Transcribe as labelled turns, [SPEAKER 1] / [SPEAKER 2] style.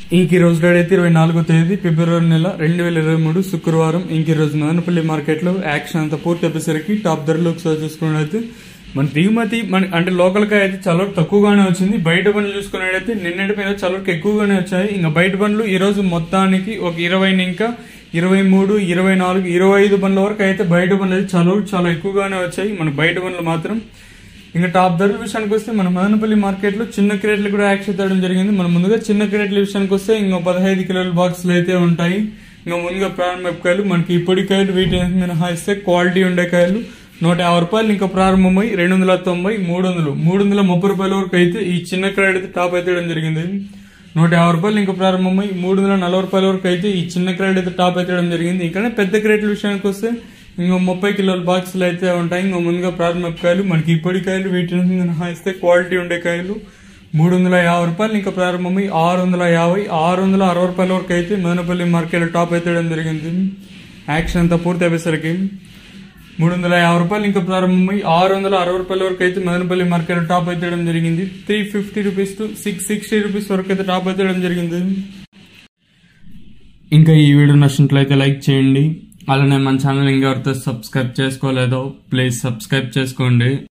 [SPEAKER 1] ఇంక ఈ రోజు డేట్ అయితే ఇరవై నాలుగో తేదీ ఫిబ్రవరి నెల రెండు వేల ఇరవై మూడు శుక్రవారం ఇంక ఈ రోజు మదనపల్లి మార్కెట్ లో యాక్షన్ అంతా పూర్తి వచ్చేసరికి టాప్ ధరలు ఒకసారి చూసుకున్నట్లయితే మన దిగుమతి మన అంటే లోకల్ గా అయితే చాలా వరకు తక్కువగానే వచ్చింది బయట బండ్లు చూసుకున్నట్టయితే నిన్నటి మీద చాలా వరకు ఎక్కువగానే వచ్చాయి ఇంకా బయట బండ్లు ఈ రోజు మొత్తానికి ఒక ఇరవై ఇంకా ఇరవై మూడు ఇరవై నాలుగు ఇరవై ఐదు బండ్ల వరకు అయితే బయట బండ్లు అయితే చాలా వరకు చాలా ఎక్కువగానే వచ్చాయి మన బయట బండ్లు మాత్రం ఇంకా టాప్ ధరల విషయానికి వస్తే మన మదనపల్లి మార్కెట్ లో చిన్న క్రేట్లు కూడా యాక్షన్ తేవడం జరిగింది మన ముందుగా చిన్న క్రేట్ల విషయానికి వస్తే ఇంకా పదహైదు కిలోల బాక్సులు అయితే ఉంటాయి ఇంకా ముందుగా ప్రారంభ కాయలు మనకి ఇప్పటి కాయలు వీటి మినహాయిస్తే క్వాలిటీ ఉండే కాయలు నూట యాభై రూపాయలు ఇంకా ప్రారంభమై రెండు వందల తొంభై మూడు వందలు మూడు వందల ముప్పై రూపాయల వరకు అయితే ఈ చిన్న క్రేట్ అయితే టాప్ అయితే వేయడం జరిగింది నూట యాభై రూపాయలు ఇంకా ప్రారంభమై మూడు వందల నలభై రూపాయల వరకు అయితే ఈ చిన్న క్రేట్ అయితే టాప్ అయితే వేయడం జరిగింది ఇంకా పెద్ద క్రేట్ల విషయానికి వస్తే ఇంకో ముప్పై కిలోల బాక్సులు అయితే ఉంటాయి ఇంకో ముందుగా ప్రారంభ కాయలు మనకి ఇప్పటి కాయలు వీటిని మినహాయిస్తే క్వాలిటీ ఉండే కాయలు మూడు వందల యాభై రూపాయలు ఇంకా ప్రారంభమై ఆరు వందల యాభై ఆరు వందల అరవై రూపాయల వరకు అయితే మదనపల్లి మార్కెట్ టాప్ అయితే వేయడం జరిగింది యాక్షన్ అంతా పూర్తి అయ్యేసరికి మూడు వందల యాభై రూపాయలు ఇంకా ప్రారంభమై ఆరు వందల అరవై రూపాయల వరకు అయితే మదనపల్లి మార్కెట్ టాప్ అయితే వేయడం జరిగింది three fifty rupees to six sixty rupees వరకు అయితే టాప్ అయితే వేయడం జరిగింది ఇంకా ఈ వీడియో నచ్చినట్లయితే లైక్ చేయండి అలానే మన ఛానల్ ఇంకా ఎవరితో సబ్స్క్రైబ్ చేసుకోలేదో ప్లీజ్ సబ్స్క్రైబ్ చేసుకోండి